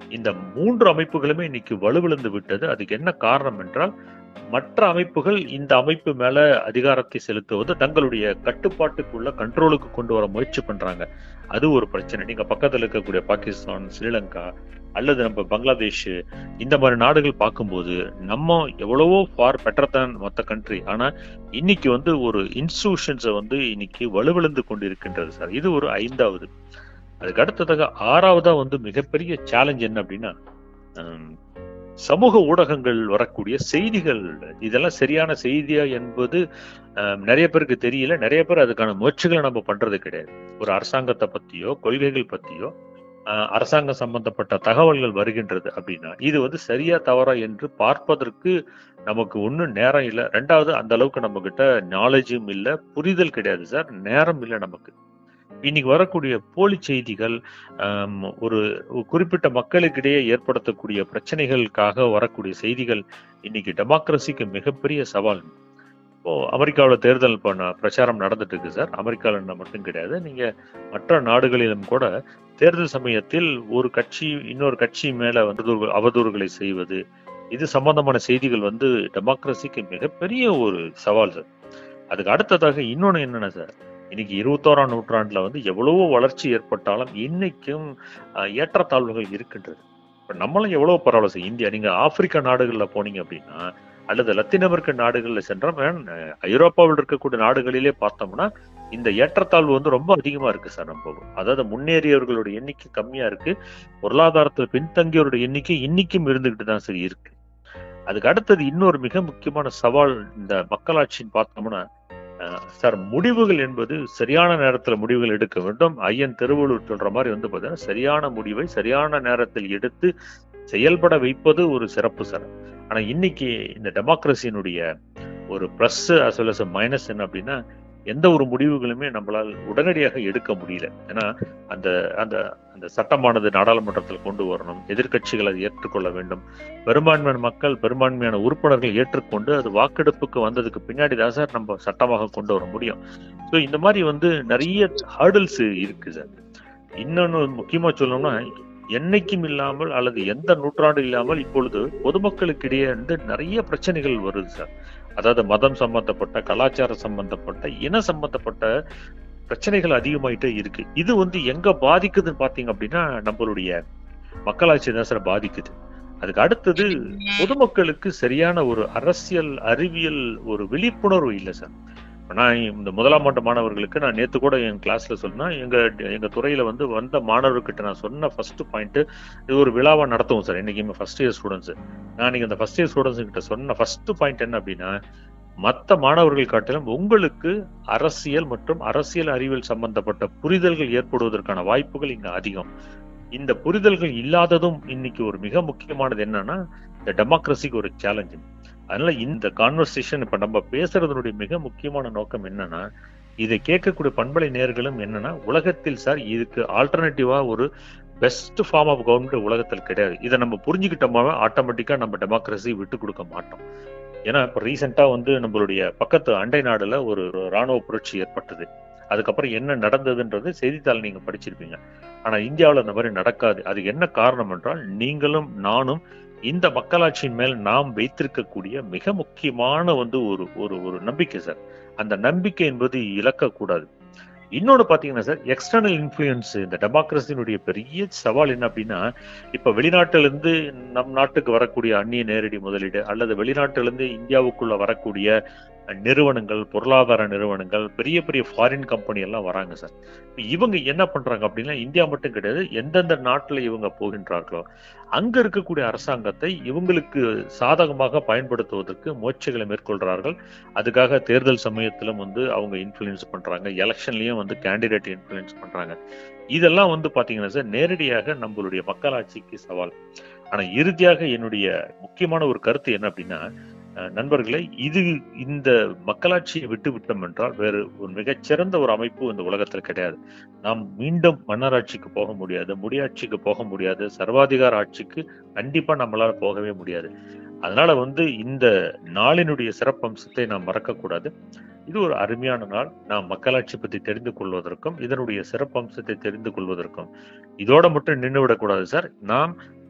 இந்த மூன்று அமைப்புகளுமே இன்னைக்கு வலுவிழந்து விட்டது அதுக்கு என்ன காரணம் என்றால் மற்ற அமைப்புகள் இந்த அமைப்பு மேல அதிகாரத்தை செலுத்துவது தங்களுடைய கட்டுப்பாட்டுக்குள்ள கண்ட்ரோலுக்கு கொண்டு வர முயற்சி பண்றாங்க அது ஒரு பிரச்சனை நீங்க பக்கத்துல இருக்கக்கூடிய பாகிஸ்தான் ஸ்ரீலங்கா அல்லது நம்ம பங்களாதேஷ் இந்த மாதிரி நாடுகள் பார்க்கும்போது நம்ம எவ்வளவோ ஃபார் பெட்டர் தான் மற்ற கண்ட்ரி ஆனா இன்னைக்கு வந்து ஒரு இன்ஸ்டிடியூஷன்ஸை வந்து இன்னைக்கு வலுவிழந்து கொண்டிருக்கின்றது சார் இது ஒரு ஐந்தாவது அதுக்கு அடுத்ததாக ஆறாவதா வந்து மிகப்பெரிய சேலஞ்ச் என்ன அப்படின்னா ஹம், சமூக ஊடகங்கள் வரக்கூடிய செய்திகள் இதெல்லாம் சரியான செய்தியா என்பது ஹம், நிறைய பேருக்கு தெரியல நிறைய பேர் அதுக்கான முயற்சிகளை நம்ம பண்றது கிடையாது ஒரு அரசாங்கத்தை பத்தியோ கொள்கைகள் பத்தியோ அஹ், அரசாங்கம் சம்பந்தப்பட்ட தகவல்கள் வருகின்றது அப்படின்னா இது வந்து சரியா தவறா என்று பார்ப்பதற்கு நமக்கு ஒன்றும் நேரம் இல்லை ரெண்டாவது அந்த அளவுக்கு நம்ம கிட்ட நாலேஜும் இல்லை புரிதல் கிடையாது சார் நேரம் இல்லை நமக்கு இன்னைக்கு வரக்கூடிய போலி செய்திகள் ஆம், ஒரு ஒரு குறிப்பிட்ட மக்களுக்கிடையே ஏற்படுத்தக்கூடிய பிரச்சனைகளுக்காக வரக்கூடிய செய்திகள் இன்னைக்கு டெமோக்ரஸிக்கு மிகப்பெரிய சவால் இப்போ அமெரிக்காவில் தேர்தல் பண்ண பிரச்சாரம் நடந்துட்டு இருக்கு சார் அமெரிக்காவில் மட்டும் கிடையாது நீங்க மற்ற நாடுகளிலும் கூட தேர்தல் சமயத்தில் ஒரு கட்சி இன்னொரு கட்சி மேல வந்து அவதூறுகளை செய்வது இது சம்பந்தமான செய்திகள் வந்து டெமோக்ரஸிக்கு மிகப்பெரிய ஒரு சவால் சார் அதுக்கு அடுத்ததாக இன்னொன்னு என்னன்னா சார் இன்னைக்கு இருபத்தோராம் நூற்றாண்டுல வந்து எவ்வளவோ வளர்ச்சி ஏற்பட்டாலும் இன்னைக்கும் அஹ், ஏற்றத்தாழ்வுகள் இருக்கின்றது இப்ப நம்மளும் எவ்வளவு பரவாயில்ல சார் இந்தியா நீங்க ஆப்பிரிக்கா நாடுகள்ல போனீங்க அப்படின்னா அல்லது லத்தீன் அமெரிக்க நாடுகள்ல சென்றோம் அஹ், ஐரோப்பாவில் இருக்கக்கூடிய நாடுகளிலே பார்த்தோம்னா இந்த ஏற்றத்தாழ்வு வந்து ரொம்ப அதிகமா இருக்கு சார் நம்ம அதாவது முன்னேறியவர்களோட எண்ணிக்கை கம்மியா இருக்கு பொருளாதாரத்தில் பின்தங்கியோரோட எண்ணிக்கை இன்னைக்கும் இருந்துகிட்டு தான் சரி இருக்கு அதுக்கு அடுத்தது இன்னொரு மிக முக்கியமான சவால் இந்த மக்களாட்சின்னு பார்த்தோம்னா அஹ், சார் முடிவுகள் என்பது சரியான நேரத்துல முடிவுகள் எடுக்க வேண்டும் ஐயன் திருவள்ளுவர் சொல்ற மாதிரி வந்து பார்த்தீங்கன்னா சரியான முடிவை சரியான நேரத்தில் எடுத்து செயல்பட வைப்பது ஒரு சிறப்பு சார் ஆனா இன்னைக்கு இந்த டெமோக்ரஸியினுடைய ஒரு plus as well as minus என்ன அப்படின்னா எந்த ஒரு முடிவுகளுமே நம்மளால் உடனடியாக எடுக்க முடியல ஏன்னா அந்த அந்த அந்த சட்டமானது நாடாளுமன்றத்தில் கொண்டு வரணும் எதிர்க்கட்சிகள் அதை ஏற்றுக்கொள்ள வேண்டும் பெரும்பான்மையான மக்கள் பெரும்பான்மையான உறுப்பினர்கள் ஏற்றுக்கொண்டு அது வாக்கெடுப்புக்கு வந்ததுக்கு பின்னாடி தான் சார் நம்ம சட்டமாக கொண்டு வர முடியும் ஸோ இந்த மாதிரி வந்து நிறைய ஹர்டில்ஸ் இருக்கு சார் இன்னொன்னு முக்கியமா சொல்லணும்னா என்னைக்கும் இல்லாமல் அல்லது எந்த நூற்றாண்டு இல்லாமல் இப்பொழுது பொதுமக்களுக்கிடையே வந்து நிறைய பிரச்சனைகள் வருது சார் அதாவது மதம் சம்பந்தப்பட்ட கலாச்சாரம் சம்பந்தப்பட்ட இன சம்பந்தப்பட்ட பிரச்சனைகள் அதிகமாயிட்டே இருக்கு இது வந்து எங்க பாதிக்குதுன்னு பாத்தீங்க அப்படின்னா நம்மளுடைய மக்களாட்சி தான் சார் பாதிக்குது அதுக்கு அடுத்தது பொதுமக்களுக்கு சரியான ஒரு அரசியல் அறிவியல் ஒரு விழிப்புணர்வு இல்லை சார் இப்ப நான் இந்த முதலாம் ஆண்டு மாணவர்களுக்கு நான் நேத்து கூட என் கிளாஸ்ல சொன்னா எங்க எங்க துறையில வந்து வந்த மாணவர்கிட்ட நான் சொன்ன ஃபர்ஸ்ட் பாயிண்ட் இது ஒரு விழாவா நடத்துவோம் சார் இன்னைக்கு ஃபர்ஸ்ட் இயர் ஸ்டூடெண்ட்ஸ் நான் இன்னைக்கு அந்த ஃபர்ஸ்ட் இயர் ஸ்டூடெண்ட்ஸ் கிட்ட சொன்ன ஃபர்ஸ்ட் பாயிண்ட் என்ன அப்படின்னா மற்ற மாணவர்கள் காட்டிலும் உங்களுக்கு அரசியல் மற்றும் அரசியல் அறிவியல் சம்பந்தப்பட்ட புரிதல்கள் ஏற்படுவதற்கான வாய்ப்புகள் இங்க அதிகம் இந்த புரிதல்கள் இல்லாததும் இன்னைக்கு ஒரு மிக முக்கியமானது என்னன்னா இந்த டெமோக்ரஸிக்கு ஒரு சேலஞ்சு அதனால இந்த கான்வர்சேஷன் இப்ப நம்ம பேசுறதனுடைய மிக முக்கியமான நோக்கம் என்னன்னா இதை கேட்கக்கூடிய பண்பலை நேர்களும் என்னன்னா உலகத்தில் சார் இதுக்கு ஆல்டர்னேட்டிவா ஒரு பெஸ்ட் ஃபார்ம் ஆஃப் கவர்மெண்ட் உலகத்தில் கிடையாது இதை நம்ம புரிஞ்சுக்கிட்டோமாவே ஆட்டோமேட்டிக்கா நம்ம டெமோக்ரஸி விட்டு கொடுக்க மாட்டோம் ஏன்னா இப்ப ரீசெண்டா வந்து நம்மளுடைய பக்கத்து அண்டை நாடுல ஒரு ராணுவ புரட்சி ஏற்பட்டது அதுக்கப்புறம் என்ன நடந்ததுன்றது செய்தித்தாள் நீங்க படிச்சிருப்பீங்க ஆனா இந்தியாவில் அந்த மாதிரி நடக்காது அது என்ன காரணம் என்றால் நீங்களும் நானும் இந்த மக்களாட்சியின் மேல் நாம் வைத்திருக்கக்கூடிய மிக முக்கியமான வந்து ஒரு ஒரு ஒரு நம்பிக்கை சார் அந்த நம்பிக்கை என்பது இழக்கக்கூடாது இன்னொன்னு பாத்தீங்கன்னா சார் எக்ஸ்டர்னல் இன்ஃபுளுயன்ஸ் இந்த டெமோக்ரஸினுடைய பெரிய சவால் என்ன அப்படின்னா இப்ப வெளிநாட்டுல இருந்து நம் நாட்டுக்கு வரக்கூடிய அந்நிய நேரடி முதலீடு அல்லது வெளிநாட்டுல இருந்து இந்தியாவுக்குள்ள வரக்கூடிய நிறுவனங்கள் பொருளாதார நிறுவனங்கள் பெரிய பெரிய ஃபாரின் கம்பெனி எல்லாம் வராங்க சார் இவங்க என்ன பண்றாங்க அப்படின்னா இந்தியா மட்டும் கிடையாது எந்தெந்த நாட்டுல இவங்க போகின்றார்களோ அங்க இருக்கக்கூடிய அரசாங்கத்தை இவங்களுக்கு சாதகமாக பயன்படுத்துவதற்கு முயற்சிகளை மேற்கொள்றார்கள் அதுக்காக தேர்தல் சமயத்திலும் வந்து அவங்க இன்ஃபுளுன்ஸ் பண்றாங்க எலெக்ஷன்லயும் வந்து கேண்டிடேட் இன்ஃபுளுன்ஸ் பண்றாங்க இதெல்லாம் வந்து பாத்தீங்கன்னா சார் நேரடியாக நம்மளுடைய மக்களாட்சிக்கு சவால் ஆனா இறுதியாக என்னுடைய முக்கியமான ஒரு கருத்து என்ன அப்படின்னா நண்பர்களே இது இந்த மக்களாட்சியை விட்டு விட்டோம் என்றால் வேறு ஒரு மிகச்சிறந்த ஒரு அமைப்பு இந்த உலகத்தில் கிடையாது நாம் மீண்டும் மன்னராட்சிக்கு போக முடியாது முடியாட்சிக்கு போக முடியாது சர்வாதிகார ஆட்சிக்கு கண்டிப்பா நம்மளால போகவே முடியாது அதனால வந்து இந்த நாளினுடைய சிறப்பம்சத்தை நாம் மறக்கக்கூடாது இது ஒரு அருமையான நாள் நாம் மக்களாட்சி பற்றி தெரிந்து கொள்வதற்கும் இதனுடைய சிறப்பம்சத்தை தெரிந்து கொள்வதற்கும் இதோட மட்டும் நின்று விடக்கூடாது சார் நாம்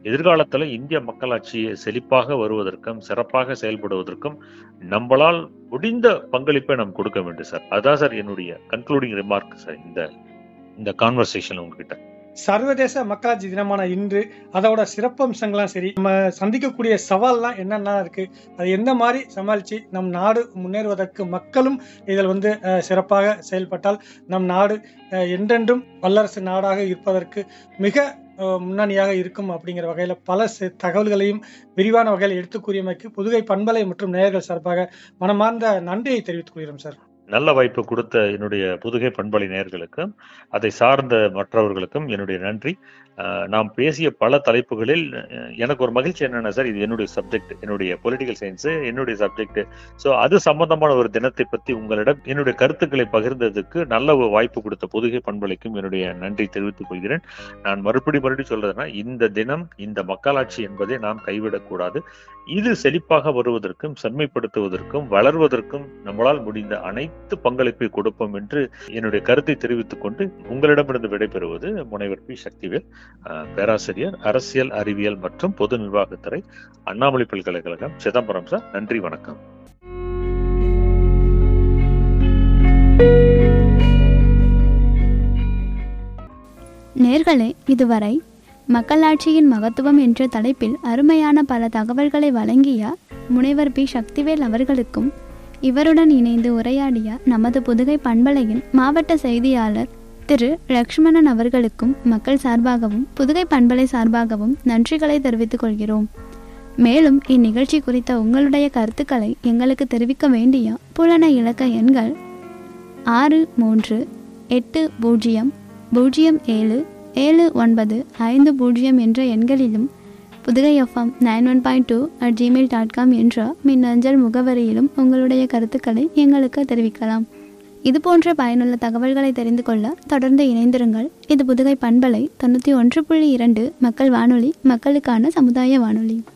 எதிர்காலத்துல இந்திய மக்களாட்சி செழிப்பாக வருவதற்கும் சிறப்பாக செயல்படுவதற்கும் நம்மளால் முடிந்த பங்களிப்பை நாம் கொடுக்க வேண்டும் சார் அதான் சார் என்னுடைய கன்க்ளூடிங் ரிமார்க் சார் இந்த இந்த கான்வர்சேஷன் உங்ககிட்ட சர்வதேச மக்களாட்சி தினமான இன்று அதோட சிறப்பம்சங்கள்லாம் சரி நம்ம சந்திக்கக்கூடிய சவால்லாம் என்னென்ன இருக்கு அது எந்த மாதிரி சமாளித்து நம் நாடு முன்னேறுவதற்கு மக்களும் இதில் வந்து அஹ், சிறப்பாக செயல்பட்டால் நம் நாடு அஹ், என்றென்றும் வல்லரசு நாடாக இருப்பதற்கு மிக அஹ், முன்னணியாக இருக்கும் அப்படிங்கிற வகையில் பல சி- தகவல்களையும் விரிவான வகையில் எடுத்துக் கூறியமைக்கு புதுகை பண்பலை மற்றும் நேயர்கள் சார்பாக மனமார்ந்த நன்றியை தெரிவித்துக் கொள்கிறோம் சார் நல்ல வாய்ப்பு கொடுத்த என்னுடைய புதுகை பண்பலை நேயர்களுக்கும் அதை சார்ந்த மற்றவர்களுக்கும் என்னுடைய நன்றி அஹ், நாம் பேசிய பல தலைப்புகளில் அஹ், எனக்கு ஒரு மகிழ்ச்சி என்னன்னா சார் இது என்னுடைய சப்ஜெக்ட் என்னுடைய பொலிட்டிக்கல் சயின்ஸ் என்னுடைய சப்ஜெக்ட் ஸோ அது சம்பந்தமான ஒரு தினத்தை பத்தி உங்களிடம் என்னுடைய கருத்துக்களை பகிர்ந்ததுக்கு நல்ல ஒரு வாய்ப்பு கொடுத்த புதுகை பண்பலைக்கும் என்னுடைய நன்றி தெரிவித்துக் கொள்கிறேன் நான் மறுபடி மறுபடி சொல்றதுன்னா இந்த தினம் இந்த மக்களாட்சி என்பதை நாம் கைவிடக்கூடாது இது செழிப்பாக வருவதற்கும் செம்மைப்படுத்துவதற்கும் வளர்வதற்கும் நம்மளால் முடிந்த அனைத்து பங்களிப்பை கொடுப்போம் என்று என்னுடைய கருத்தை தெரிவித்துக் கொண்டு உங்களிடமிருந்து விடைபெறுவது முனைவர் பி சக்திவேல் அஹ், பேராசிரியர் அரசியல் அறிவியல் மற்றும் பொது நிர்வாகத்துறை அண்ணாமலை பல்கலைக்கழகம் சிதம்பரம் சார் நன்றி வணக்கம் நேர்களே இதுவரை மக்களாட்சியின் மகத்துவம் என்ற தலைப்பில் அருமையான பல தகவல்களை வழங்கிய முனைவர் பி சக்திவேல் அவர்களுக்கும் இவருடன் இணைந்து உரையாடிய நமது புதுகை பண்பலையின் மாவட்ட செய்தியாளர் திரு லக்ஷ்மணன் அவர்களுக்கும் மக்கள் சார்பாகவும் புதுகை பண்பலை சார்பாகவும் நன்றிகளை தெரிவித்துக் கொள்கிறோம் மேலும் இந்நிகழ்ச்சி குறித்த உங்களுடைய கருத்துக்களை எங்களுக்கு தெரிவிக்க வேண்டிய புலன இலக்க எண்கள் ஆறு மூன்று எட்டு பூஜ்ஜியம் பூஜ்ஜியம் ஏழு ஏழு ஒன்பது ஐந்து பூஜ்ஜியம் என்ற எண்களிலும் Pudugai FM nine one point two at Gmail dot com என்ற மின்னஞ்சல் முகவரியிலும் உங்களுடைய கருத்துக்களை எங்களுக்கு தெரிவிக்கலாம் இது போன்ற பயனுள்ள தகவல்களை தெரிந்து கொள்ள தொடர்ந்து இணைந்திருங்கள் இது புதுகை பண்பலை தொண்ணூற்றி ஒன்று புள்ளி இரண்டு மக்கள் வானொலி மக்களுக்கான சமுதாய வானொலி